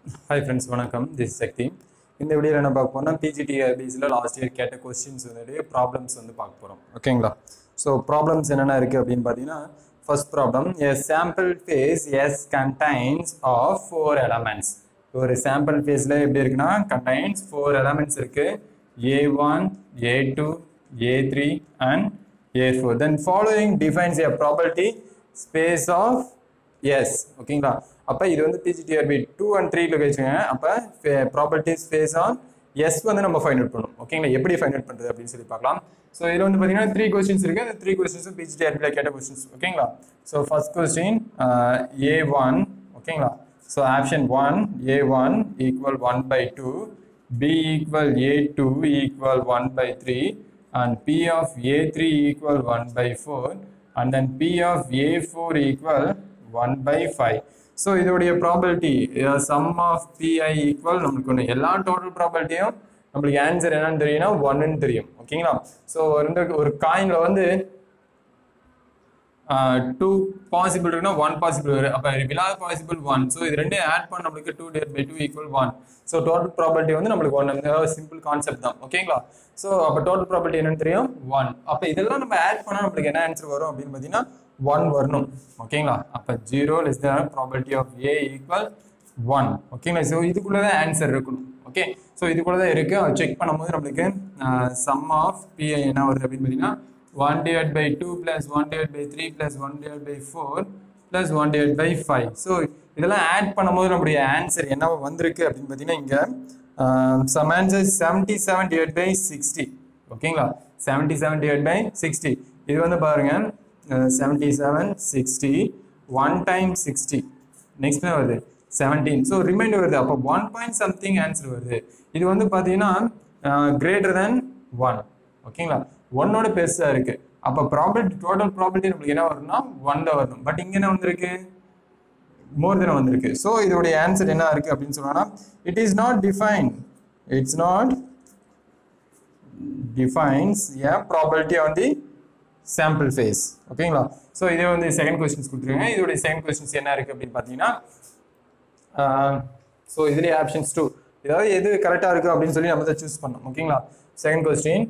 Hi friends வணக்கம் this Shakti இந்த வீடியோவில் என்ன பார்க்க போறோம்னா பிஜிடிஆர்பிஸில் லாஸ்ட் இயர் கேட்ட கொஸ்டின்ஸ் வந்து ப்ராப்ளம்ஸ் வந்து பார்க்க போகிறோம் ஓகேங்களா ஸோ ப்ராப்ளம்ஸ் என்னென்ன இருக்குது அப்படின்னு பார்த்தீங்கன்னா first problem a sample space S contains of four elements ஒரு சாம்பிள் ஃபேஸில் எப்படி இருக்குன்னா கண்டைன்ஸ் ஃபோர் எலமெண்ட்ஸ் இருக்குது A one A two A three and A four then following defines a property space of S ஓகேங்களா அப்போ இது வந்து PGTRB two and த்ரீல வச்சுங்க அப்போ ப்ராப்பர்ட்டிஸ் ஃபேஸ் ஆன் எஸ் வந்து நம்ம ஃபைண்ட் அவுட் பண்ணணும் ஓகேங்களா எப்படி ஃபைண்ட் அவுட் பண்ணுறது அப்படின்னு சொல்லி பார்க்கலாம் ஸோ இதில் வந்து பார்த்தீங்கன்னா த்ரீ கொஸ்டின்ஸ் இருக்கு அந்த த்ரீ கொஸ்டின்ஸும் பிஜிடிஆர்பியில் கேட்ட கொஸ்டின்ஸ் ஓகேங்களா so first question A one ஓகேங்களா so option one A one equal one by two P equal A two equal one by three and p of a3 equal 1 by 4 and then p of a4 equal 1 by 5 so இதோடைய probability sum of PI equal நம்மளுக்கு ஒன்று எல்லா total ப்ராபபிலிட்டியும் நம்மளுக்கு answer என்னன்னு தெரியும்னா ஒன்னு தெரியும் ஓகேங்களா ஸோ இந்த ஒரு காயினில் வந்து டூ பாசிபிள் இருக்குன்னா ஒன் பாசிபிள் வரும் அப்போ விழாத பாசிபிள் ஒன் ஸோ இது ரெண்டும் ஆட் பண்ண நம்மளுக்கு two divide by two equal one so total property வந்து நம்மளுக்கு ஒன் சிம்பிள் கான்செப்ட் தான் ஓகேங்களா ஸோ அப்போ டோட்டல் ப்ராபர்ட்டி என்னன்னு தெரியும் ஒன் அப்போ இதெல்லாம் நம்ம ஆட் பண்ணால் நம்மளுக்கு என்ன ஆன்சர் வரும் அப்படின்னு பார்த்தீங்கன்னா ஒன் வரணும் ஓகேங்களா அப்போ zero less the property of A equal one ஓகேங்களா ஸோ இதுக்குள்ளே தான் ஆன்சர் இருக்கணும் ஓகே ஸோ இதுக்குள்ளே தான் இருக்குது செக் பண்ணும்போது நம்மளுக்கு சம் ஆஃப் பிஐ என்ன வருது அப்படின்னு பார்த்தீங்கன்னா 1 divided by 2 plus 1 divided by 3 plus 1 divided by 4 plus 1 divided by 5 so இதெல்லாம் ஆட் பண்ணும்போது நம்முடைய ஆன்சர் என்ன வந்திருக்கு அப்படின்னு பார்த்தீங்கன்னா இங்கே sum answer seventy seven divide by sixty ஓகேங்களா seventy seven divide by sixty இது வந்து பாருங்க seventy seven sixty one time sixty next என்ன வருது செவன்டீன் ஸோ ரிமைண்டர் வருது அப்போ ஒன் பாயிண்ட் சம்திங் ஆன்சர் வருது இது வந்து பார்த்தீங்கன்னா கிரேட்டர் தென் ஒன் ஓகேங்களா ஒன்னோட பெருசாக இருக்கு அப்போ ப்ராபர்ட்டி டோட்டல் ப்ராபர்ட்டி நம்மளுக்கு என்ன வரும்னா ஒன்ல வரணும் பட் இங்கே என்ன வந்திருக்கு மோர் தென் வந்திருக்கு ஸோ இதோடைய ஆன்சர் என்ன இருக்கு அப்படின்னு சொன்னா it is not define it's not defines a property on the sample space ஓகேங்களா ஸோ இதே வந்து செகண்ட் கொஸ்டின்ஸ் கொடுத்துருக்காங்க இதோடைய செகண்ட் கொஸ்டின்ஸ் என்ன இருக்கு அப்படின்னு பார்த்தீங்கன்னா ஸோ இதுலேயே ஆப்ஷன்ஸ் டூ ஏதாவது எது கரெக்டாக இருக்கு அப்படின்னு சொல்லி நம்ம தான் சூஸ் பண்ணோம் ஓகேங்களா second question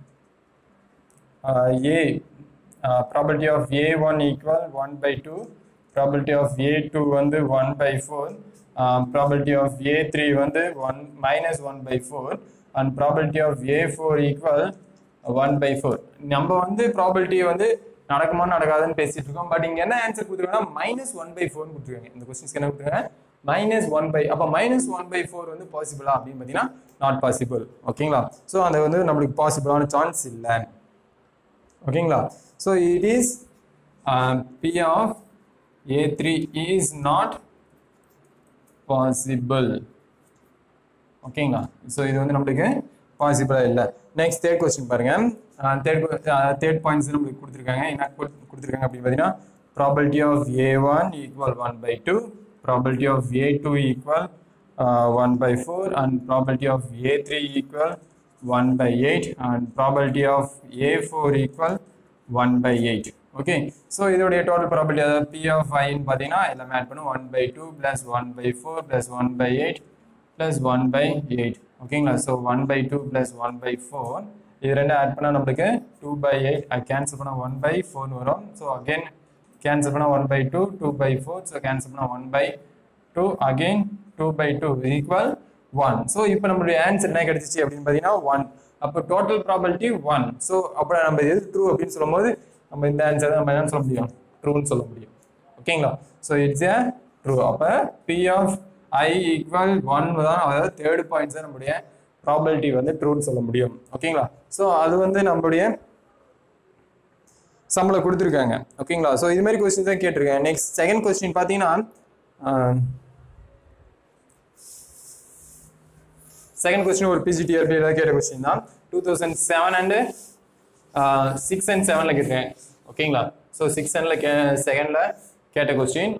a uh, probability of a1 equal 1 by 2 probability of a2 வந்து 1 by 4 um, probability of a3 வந்து 1 minus 1 by 4 and probability of a4 equal 1 by 4 நம்ம வந்து probability வந்து நடக்குமா நடக்காதுன்னு பேசிட்டு இருக்கோம் பட் இங்க என்ன ஆன்சர் கொடுத்துருக்காங்கன்னா மைனஸ் ஒன் பை ஃபோர் கொடுத்துருக்காங்க இந்த கொஸ்டின்ஸ்க்கு என்ன கொடுத்துருக்காங்க மைனஸ் ஒன் பை அப்போ மைனஸ் ஒன் பை ஃபோர் வந்து பாசிபிளா அப்படின்னு பார்த்தீங்கன்னா நாட் பாசிபிள் ஓகேங்களா ஸோ அது வந்து நம்மளுக்கு பாசிபிளான சான்ஸ் இல்லை ஓகேங்களா so it is P of A three is not possible ஓகேங்களா ஸோ இது வந்து நம்மளுக்கு பாசிபிளாக இல்லை நெக்ஸ்ட் தேர்ட் கொஸ்டின் பாருங்க தேர்ட் தேர்ட் பாயிண்ட்ஸ் நம்மளுக்கு கொடுத்துருக்காங்க என்ன கொடுத்துருக்காங்க அப்படின்னு பார்த்தீங்கன்னா property of A one equal one by two property of A two equal one by four and property of A three equal 1 by 8 and probability of A4 equal 1 by 8 okay so இதோடைய total property அதாவது P of ஐன்னு பார்த்தீங்கன்னா எல்லாமே add பண்ணும் one by two plus one by four plus one by eight plus one by eight ஓகேங்களா so one by two plus one by four இது ரெண்டும் add பண்ணால் நம்மளுக்கு டூ பை எயிட் கேன்சல் பண்ணால் ஒன் பை ஃபோர்னு வரும் so again cancel பண்ணால் one by two two by four so cancel பண்ணால் one by two again two by two equal one so இப்போ நம்மளுடைய ஆன்சர் என்ன கிடைச்சிச்சு அப்படின்னு பார்த்தீங்கன்னா ஒன் அப்போ டோட்டல் ப்ராபபிலிட்டி ஒன் ஸோ அப்புறம் நம்ம எது ட்ரூ அப்படின்னு சொல்லும்போது நம்ம இந்த ஆன்சர் தான் நம்ம என்ன சொல்ல முடியும் ட்ரூன்னு சொல்ல முடியும் ஓகேங்களா ஸோ இட்ஸ் ஏ ட்ரூ அப்போ P of I equal one தான் அதாவது தேர்ட் பாயிண்ட்ஸ் தான் நம்மளுடைய ப்ராபபிலிட்டி வந்து ட்ரூன்னு சொல்ல முடியும் ஓகேங்களா ஸோ அது வந்து நம்மளுடைய சம்பளம் கொடுத்துருக்காங்க ஓகேங்களா ஸோ இது மாதிரி கொஸ்டின் தான் கேட்டிருக்கேன் நெக்ஸ்ட் செகண்ட் கொஸ்டின் பார்த்தீங்கன்னா செகண்ட் கொஸ்டின் ஒரு பிஜிடிஆர்பி ஏதாவது கேட்ட கொஸ்டின் தான் two thousand seven and six and செவனில் கேட்டேன் ஓகேங்களா ஸோ சிக்ஸ் அண்டில் கே செகண்டில் கேட்ட கொஸ்டின்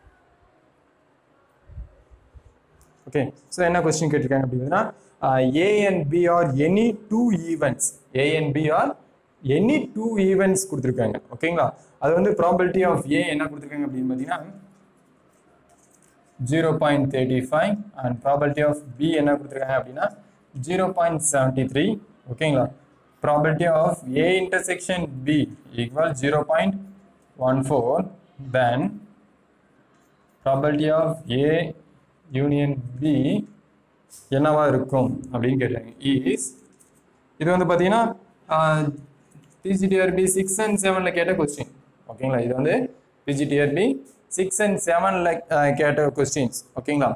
ஓகே ஸோ என்ன கொஸ்டின் கேட்டிருக்காங்க அப்படின்னா A and B are any two events A and B are any two events கொடுத்துருக்காங்க ஓகேங்களா அது வந்து ப்ராபபிலிட்டி ஆஃப் ஏ என்ன கொடுத்துருக்காங்க அப்படின்னு பார்த்தீங்கன்னா zero point thirty five and probability of B என்ன கொடுத்துருக்காங்க அப்படின்னா ஜீரோ பாயிண்ட் செவன்ட்டி த்ரீ ஓகேங்களா probability of A intersection B equal zero point one four then probability of A union B என்னவா இருக்கும் அப்படின்னு கேட்டாங்க இஸ் இது வந்து பார்த்தீங்கன்னா பிஜிடிஆர்பி சிக்ஸ் அண்ட் செவனில் கேட்ட கொஸ்டின் ஓகேங்களா இது வந்து பிஜிடிஆர்பி சிக்ஸ் அண்ட் செவனில் கேட்ட கொஸ்டின்ஸ் ஓகேங்களா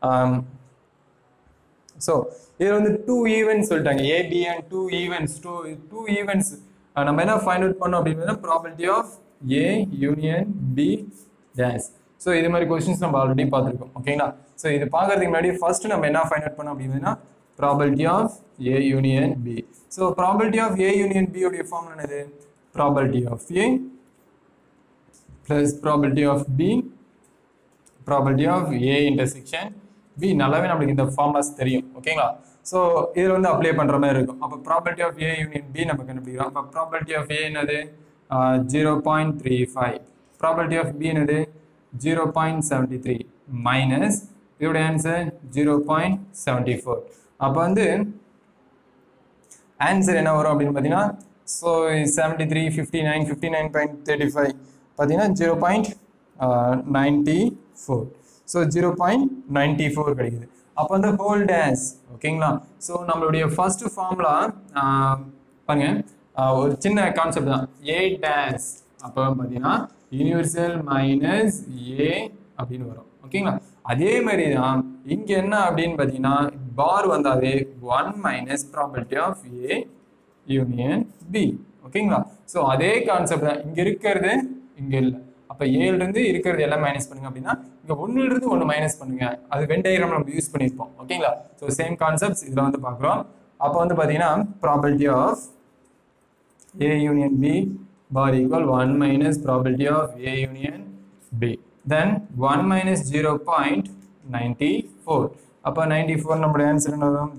ஸோ இது வந்து டூ ஈவெண்ட்ஸ் சொல்லிட்டாங்க AB and two events two two events நம்ம என்ன ஃபைண்ட் அவுட் பண்ணோம் அப்படின்னா probability of A union B days so இது மாதிரி கொஸ்டின்ஸ் நம்ம ஆல்ரெடி பார்த்துருக்கோம் ஓகேங்களா ஸோ இது பார்க்கறதுக்கு முன்னாடி ஃபர்ஸ்ட் நம்ம என்ன ஃபைண்ட் அவுட் பண்ணோம் அப்படின்னா probability of A union B so probability of A union B உடைய ஃபார்ம் என்னது probability of A plus probability of B probability of A intersection B நல்லாவே நம்மளுக்கு இந்த ஃபார்முலாஸ் தெரியும் ஓகேங்களா ஸோ இதில் வந்து அப்ளை பண்ணுற மாதிரி இருக்கும் அப்போ probability of A union B நம்ம கண்டுபிடிக்கிறோம் அப்போ ப்ராபபிலிட்டி ஆஃப் ஏ என்னது zero point three five probability of B என்னது zero point seventy three minus இதோட answer zero point seventy four அப்போ வந்து ஆன்சர் என்ன வரும் அப்படின்னு பார்த்தீங்கன்னா so seventy three fifty nine fifty nine point thirty five பார்த்தீங்கன்னா zero point ninety four so zero point ninety four கிடைக்குது அப்போ வந்து ஹோல் டேஸ் ஓகேங்களா ஸோ நம்மளுடைய ஃபர்ஸ்ட் ஃபார்முலா பாருங்க ஆஹ் ஒரு சின்ன கான்செப்ட் தான் ஏ டேஸ் அப்போ பார்த்தீங்கன்னா யூனிவர்சல் மைனஸ் ஏ அப்படின்னு வரும் ஓகேங்களா அதே மாதிரி தான் இங்க என்ன அப்படின்னு பார்த்தீங்கன்னா பார் வந்தாவே one minus property of A union B ஓகேங்களா ஸோ அதே கான்செப்ட் தான் இங்க இருக்கிறது இங்க இல்லை அப்ப ஏழுல இருந்து இருக்கிறது எல்லாம் மைனஸ் பண்ணுங்க அப்படின்னா இங்க ஒண்ணுல இருந்து ஒண்ணு மைனஸ் பண்ணுங்க அது வென் டயக்ராம் நம்ம யூஸ் பண்ணியிருப்போம் ஓகேங்களா ஸோ சேம் கான்செப்ட்ஸ் இதுல வந்து பார்க்குறோம் அப்போ வந்து பார்த்தீங்கன்னா property of A union B bar equal 1 minus probability of A union B. Then 1 minus 0.94. அப்போ 94 நம்மளுடைய ஆன்சர் என்ன வரும்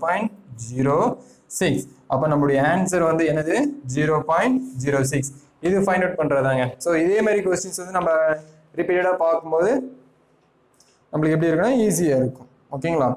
0.06 அப்போ நம்மளுடைய ஆன்சர் வந்து என்னது 0.06 இது ஃபைண்ட் அவுட் பண்றதாங்க ஸோ இதே மாதிரி கொஸ்டின்ஸ் வந்து நம்ம ரிப்பீட்டடாக பார்க்கும்போது நம்மளுக்கு எப்படி இருக்குன்னா ஈஸியாக இருக்கும் ஓகேங்களா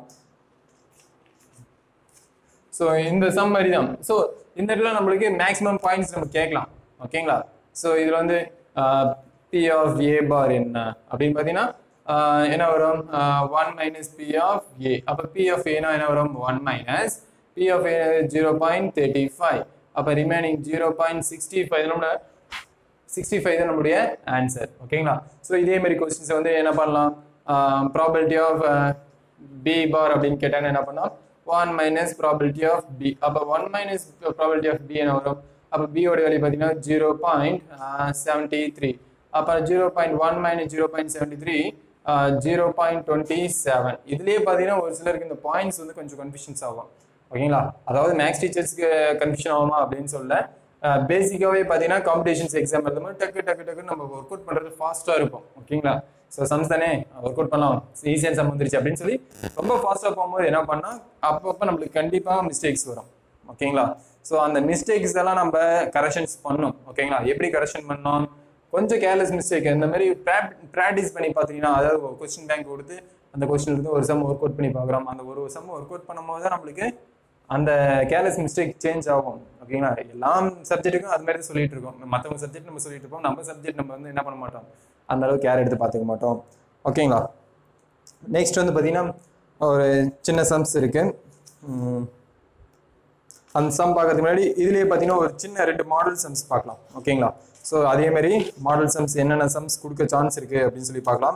ஸோ இந்த சம் மாதிரி தான் ஸோ இந்த இடத்துல நம்மளுக்கு மேக்ஸிமம் பாயிண்ட்ஸ் நம்ம கேட்கலாம் ஓகேங்களா ஸோ இதில் வந்து பி ஆஃப் ஏ பார் என்ன அப்படின்னு பார்த்தீங்கன்னா ஆஹ் என்ன வரும் one minus P of A அப்போ பி ஆஃப் ஏனா என்ன வரும் one minus P of A zero point thirty five அப்போ remaining zero point sixty five நம்மளோட சிக்ஸ்டி ஃபைவ் தான் நம்முடைய ஆன்சர் ஓகேங்களா ஸோ இதே மாதிரி கொஸ்டின்ஸை வந்து என்ன பண்ணலாம் ப்ராபபிலிட்டி ஆஃப் பி பார் அப்படின்னு கேட்டாங்கன்னா என்ன பண்ணலாம் one minus probability of P அப்போ one minus probability of B என்ன வரும் அப்போ பியோட வேல்யூ பார்த்தீங்கன்னா ஜீரோ பாயிண்ட் செவன்ட்டி த்ரீ அப்போ zero point one minus zero point seventy three zero point twenty seven இதுலேயே பார்த்தீங்கன்னா ஒரு சிலருக்கு இந்த பாயிண்ட்ஸ் வந்து கொஞ்சம் கன்ஃபியூஷன்ஸ் ஆகும் ஓகேங்களா அதாவது மேக்ஸ் டீச்சர்ஸ்க்கு கன்ஃபியூஷன் ஆகுமா அப்படின்னு சொல்ல பேசிக்காவே பார்த்தீங்கன்னா காம்படிஷன்ஸ் எக்ஸாம் எழுதும்போது டக்கு டக்கு டக்குன்னு நம்ம ஒர்க் அவுட் பண்ணுறது ஃபாஸ்ட்டாக இருக்கும் ஓகேங்களா ஸோ சம்ஸ் தானே ஒர்க் அவுட் பண்ணலாம் ஈஸியான சம் வந்துருச்சு அப்படின்னு சொல்லி ரொம்ப ஃபாஸ்ட்டாக போகும்போது என்ன பண்ணால் அப்பப்போ நம்மளுக்கு கண்டிப்பாக மிஸ்டேக்ஸ் வரும் ஓகேங்களா ஸோ அந்த மிஸ்டேக்ஸ் எல்லாம் நம்ம கரெக்ஷன்ஸ் பண்ணணும் ஓகேங்களா எப்படி கரெக்ஷன் பண்ணோம் கொஞ்சம் கேர்லெஸ் மிஸ்டேக் இந்த மாதிரி ப்ராக்டிஸ் பண்ணி பார்த்தீங்கன்னா அதாவது கொஸ்டின் பேங்க் கொடுத்து அந்த கொஸ்டின் இருந்து ஒரு சம் ஒர்க் அவுட் பண்ணி பார்க்குறோம் அந்த ஒரு சம் ஒர்க் அவுட் பண்ணும்போது தான் நம்மளுக்கு அந்த கேர்லெஸ் மிஸ்டேக் சேஞ்ச் ஆகும் ஓகேங்களா எல்லா சப்ஜெக்ட்டுக்கும் அது மாதிரி தான் சொல்லிட்டு இருக்கோம் மற்றவங்க சப்ஜெக்ட் நம்ம சொல்லிட்டு இருப்போம் நம்ம சப்ஜெக்ட் நம்ம வந்து என்ன பண்ண மாட்டோம் அந்த அளவுக்கு கேர் எடுத்து பார்த்துக்க மாட்டோம் ஓகேங்களா நெக்ஸ்ட் வந்து பார்த்தீங்கன்னா ஒரு சின்ன சம்ஸ் இருக்கு உம், அந்த சம் பார்க்கறதுக்கு முன்னாடி இதுலயே பார்த்தீங்கன்னா ஒரு சின்ன ரெண்டு மாடல் சம்ஸ் பார்க்கலாம் ஓகேங்களா ஸோ அதே மாதிரி மாடல் சம்ஸ் என்னென்ன சம்ஸ் கொடுக்க சான்ஸ் இருக்கு அப்படின்னு சொல்லி பார்க்கலாம்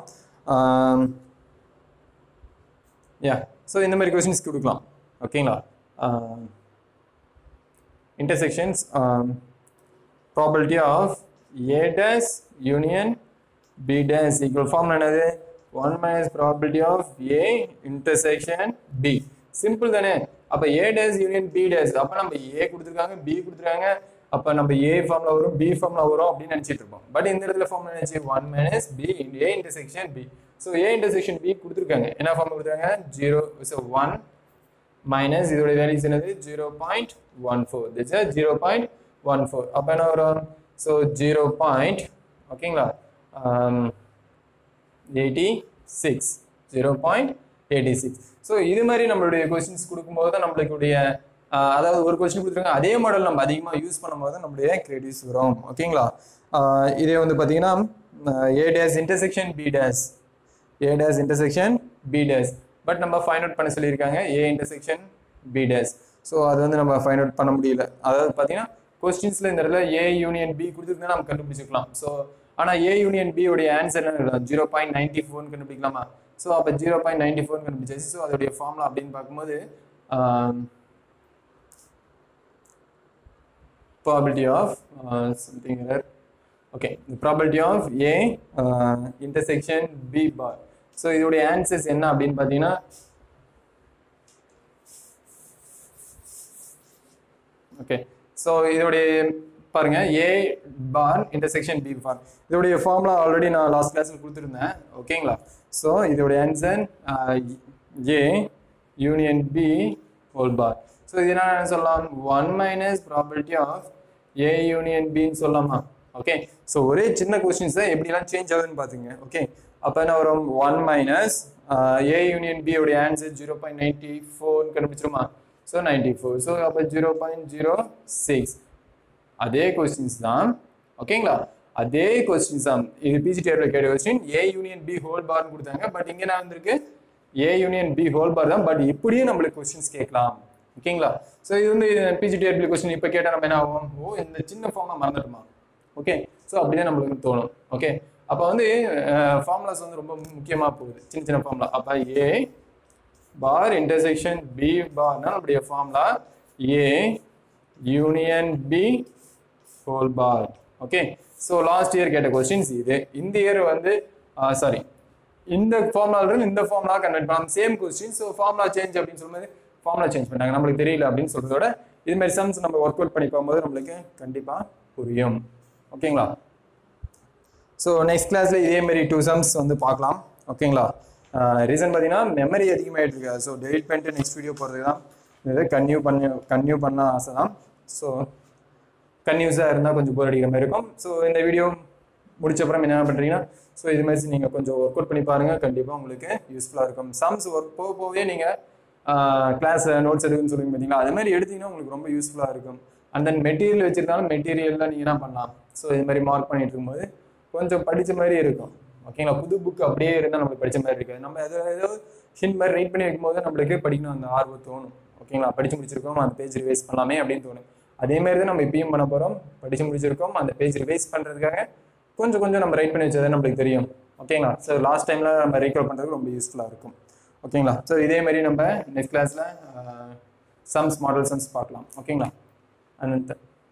யா ஸோ இந்த மாதிரி கொஸ்டின்ஸ் கொடுக்கலாம் ஓகேங்களா intersections um, probability of a dash union b dash equal form என்னது 1 minus probability of a intersection b simple தானே அப்ப a dash union b dash அப்ப நம்ம a கொடுத்துருக்காங்க b கொடுத்துருக்காங்க அப்ப நம்ம a ஃபார்ம்ல வரும் b ஃபார்ம்ல வரும் அப்படின்னு நினைச்சிட்டு இருப்போம் பட் இந்த இடத்துல ஃபார்ம் நினைச்சு 1 minus b into a intersection b so a intersection b கொடுத்துருக்காங்க என்ன ஃபார்ம் கொடுத்துருக்காங்க 0 so 1 மைனஸ் இதோட வேல்யூஸ் என்னது zero point one four this zero point one four அப்போ என்ன வரும் ஸோ ஜீரோ பாயிண்ட் ஓகேங்களா eighty six zero point eighty six so இது மாதிரி நம்மளுடைய கொஸ்டின்ஸ் கொடுக்கும்போது தான் நம்மளுடைய ஆஹ், அதாவது ஒரு கொஸ்டின் கொடுத்துருக்காங்க அதே மாடல் நம்ம அதிகமாக யூஸ் பண்ணும்போது தான் நம்மளுடைய கிரெடிட்ஸ் வரும் ஓகேங்களா ஆஹ், இதே வந்து பார்த்தீங்கன்னா A dash intersection B dash A dash intersection B dash but நம்ம ஃபைண்ட் அவுட் பண்ண சொல்லியிருக்காங்க A intersection B days so அது வந்து நம்ம ஃபைண்ட் அவுட் பண்ண முடியல அதாவது பார்த்தீங்கன்னா கொஸ்டின்ஸில் இந்த இடத்துல ஏ யூனியன் பி கொடுத்துருந்தா நம்ம கண்டுபிடிச்சிக்கலாம் ஸோ ஆனால் ஏ யூனியன் பி உடைய ஆன்சர் என்ன ஜீரோ பாயிண்ட் நைன்டி ஃபோர்னு கண்டுபிடிக்கலாமா ஸோ அப்போ ஜீரோ பாயிண்ட் நைன்டி ஃபோர்னு கண்டுபிடிச்சாச்சு ஸோ அதோடைய ஃபார்முலா அப்படின்னு பார்க்கும்போது probability of uh, something error okay the probability of a uh, intersection b bar so இதோடைய ஆன்சர்ஸ் என்ன அப்படின்னு பார்த்தீங்கன்னா ஓகே ஸோ இதோடைய பாருங்க ஏ பார் இன்டர்செக்ஷன் பி பார் இதோடைய ஃபார்முலா ஆல்ரெடி நான் லாஸ்ட் கிளாஸில் கொடுத்துருந்தேன் ஓகேங்களா ஸோ இதோடைய answer A union B whole bar so இது என்ன சொல்லலாம் one minus probability of A union பின்னு சொல்லலாமா ஓகே ஸோ ஒரே சின்ன கொஸ்டின்ஸ் தான் எப்படிலாம் சேஞ்ச் ஆகுதுன்னு பார்த்துங்க ஓகே அப்போ என்ன வரும் one minus A union B உடைய ஆன்சர் ஜீரோ பாயிண்ட் நைன்டி ஃபோர்னு கண்டுபிடிச்சிருமா ஸோ நைன்டி ஃபோர் ஸோ அப்போ ஜீரோ பாயிண்ட் ஜீரோ சிக்ஸ் அதே கொஸ்டின்ஸ் தான் ஓகேங்களா அதே கொஸ்டின்ஸ் தான் இது பிஜிடிஆர்ல கேட்ட question A union B whole பார்னு கொடுத்தாங்க பட் இங்க என்ன வந்திருக்கு A union B whole bar தான் பட் இப்படியே நம்மளுக்கு கொஸ்டின்ஸ் கேட்கலாம் ஓகேங்களா ஸோ இது வந்து பிஜிடிஆர்பி கொஸ்டின் இப்போ கேட்டால் நம்ம என்ன ஆகும் ஓ இந்த சின்ன ஃபார்ம்லாம் மறந்துட்டுமா ஓகே ஸோ அப்படிதான் நம்மளுக்கு தோணும் ஓகே அப்போ வந்து ஃபார்முலாஸ் வந்து ரொம்ப முக்கியமாக போகுது சின்ன சின்ன ஃபார்முலா அப்போ ஏ பார் இன்டர்செக்ஷன் பி பார்னா நம்முடைய formula A union B whole bar okay so last year கேட்ட கொஸ்டின்ஸ் இது இந்த இயர் வந்து சாரி இந்த ஃபார்முலால இருந்து இந்த ஃபார்முலா கன்வெர்ட் பண்ணலாம் same question so formula change அப்படின்னு சொல்லும்போது ஃபார்முலா சேஞ்ச் பண்ணாங்க நம்மளுக்கு தெரியல அப்படின்னு சொல்றதோட இது மாதிரி சம்ஸ் நம்ம ஒர்க் அவுட் பண்ணி போகும்போது நம்மளுக்கு கண்டிப்பா புரியும் ஓகேங்களா ஸோ நெக்ஸ்ட் கிளாஸ்ல இதே மாதிரி டூ சம்ஸ் வந்து பார்க்கலாம் ஓகேங்களா ரீசன் பார்த்தீங்கன்னா மெமரி அதிகமாகிட்டு இருக்கு ஸோ டெலிட் பண்ணிட்டு நெக்ஸ்ட் வீடியோ போகிறதுக்கு தான் இது கன்யூ பண்ண கன்யூ பண்ண ஆசை தான் ஸோ கன்யூஸாக இருந்தால் கொஞ்சம் போர் அடிக்கிற மாதிரி இருக்கும் ஸோ இந்த வீடியோ முடிச்ச அப்புறம் என்ன பண்ணுறீங்கன்னா ஸோ இது மாதிரி நீங்கள் கொஞ்சம் ஒர்க் அவுட் பண்ணி பாருங்கள் கண்டிப்பாக உங்களுக்கு யூஸ்ஃபுல்லாக இருக்கும் சம்ஸ் ஒர்க் போக போகவே நீங்கள் கிளாஸ் நோட்ஸ் எடுக்குன்னு சொல்லுவீங்க பார்த்தீங்களா அது மாதிரி எடுத்தீங்கன்னா உங்களுக்கு ரொம்ப யூஸ்ஃபுல்லாக இருக்கும் அண்ட் தென் மெட்டீரியல் வச்சிருந்தாலும் மெட்டீரியல்லாம் நீங்கள் என்ன பண்ணலாம் ஸோ இது மாதிரி மார்க் பண்ணிட்டு இருக்கும்போது கொஞ்சம் படிச்ச மாதிரி இருக்கும் ஓகேங்களா புது புக் அப்படியே இருந்தால் நம்மளுக்கு படிச்ச மாதிரி இருக்காது நம்ம ஏதோ ஏதோ ஹிண்ட் மாதிரி ரைட் பண்ணி வைக்கும்போது நம்மளுக்கு படிக்கணும் அந்த ஆர்வம் தோணும் ஓகேங்களா படிச்சு முடிச்சிருக்கோம் அந்த பேஜ் ரிவைஸ் பண்ணலாமே அப்படின்னு தோணும் அதே மாதிரி தான் நம்ம இப்பயும் பண்ண போகிறோம் படிச்சு முடிச்சிருக்கோம் அந்த பேஜ் ரிவைஸ் பண்ணுறதுக்காக கொஞ்சம் கொஞ்சம் நம்ம ரைட் பண்ணி வச்சது நம்மளுக்கு தெரியும் ஓகேங்களா ஸோ லாஸ்ட் டைமில் நம்ம ரீகால் பண்ணுறதுக்கு ரொம்ப யூஸ்ஃபுல்லாக இருக்கும் ஓகேங்களா ஸோ இதே மாதிரி நம்ம நெக்ஸ்ட் கிளாஸில் சம்ஸ் மாடல் சம்ஸ் பார்க்கலாம் ஓகேங்களா அண்ட்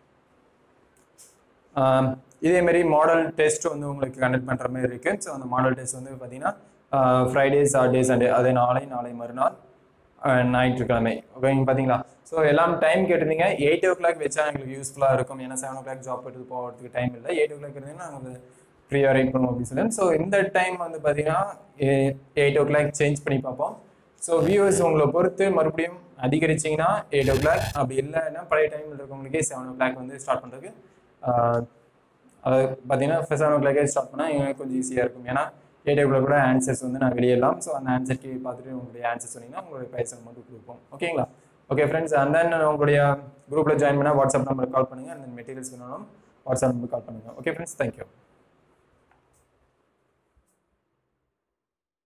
ஆம், இதே மாதிரி மாடல் டெஸ்ட் வந்து உங்களுக்கு கண்டக்ட் பண்ணுற மாதிரி இருக்கு ஸோ அந்த மாடல் டெஸ்ட் வந்து பார்த்தீங்கன்னா ஃப்ரைடே சாட்டர்டே சண்டே அது நாளை நாளை மறுநாள் அஹ், ஞாயிற்றுக்கிழமை ஓகேங்க பார்த்தீங்களா ஸோ எல்லாம் டைம் கேட்டிருந்தீங்க எயிட் ஓ கிளாக் வச்சா எங்களுக்கு யூஸ்ஃபுல்லாக இருக்கும் ஏன்னா செவன் ஓ கிளாக் ஜாப் எடுத்து போகிறதுக்கு டைம் இல்லை எயிட் ஓ கிளாக் இருந்தீங்கன்னா நாங்கள் ஃப்ரீயாக ரைட் பண்ணுவோம் அப்படின்னு சொல்லி ஸோ இந்த டைம் வந்து பார்த்தீங்கன்னா எயிட் ஓ கிளாக் சேஞ்ச் பண்ணி பார்ப்போம் ஸோ வியூவர்ஸ் உங்களை பொறுத்து மறுபடியும் அதிகரிச்சிங்கன்னா எயிட் ஓ கிளாக் அப்படி இல்லைன்னா பழைய டைமில் இருக்கவங்களுக்கே செவன் ஓ கிளாக் வந்து ஸ்டார்ட் பண்ணுறதுக்கு அது பார்த்தீங்கன்னா செவன் ஓ கிளாக்கே ஸ்டார்ட் பண்ணால் எங்களுக்கு கொஞ்சம் ஈஸியாக இருக்கும் ஏன்னா எயிட் ஓ கிளாக் கூட ஆன்சர்ஸ் வந்து நான் வெளியிடலாம் ஸோ அந்த ஆன்சர் கீழே பார்த்துட்டு உங்களுடைய ஆன்சர் சொன்னீங்கன்னா உங்களுடைய பைசா மட்டும் கொடுப்போம் ஓகேங்களா ஓகே ஃப்ரெண்ட்ஸ் அண்ட் தென் உங்களுடைய குரூப்பில் ஜாயின் பண்ணால் வாட்ஸ்அப் நம்பருக்கு கால் பண்ணுங்கள் அந்த மெட்டீரியல்ஸ் வேணாலும் வாட்ஸ்அப் நம்பருக்கு கால் பண்ணுங்கள் ஓகே ஃப்ரெண்ட்ஸ் தேங்க்யூ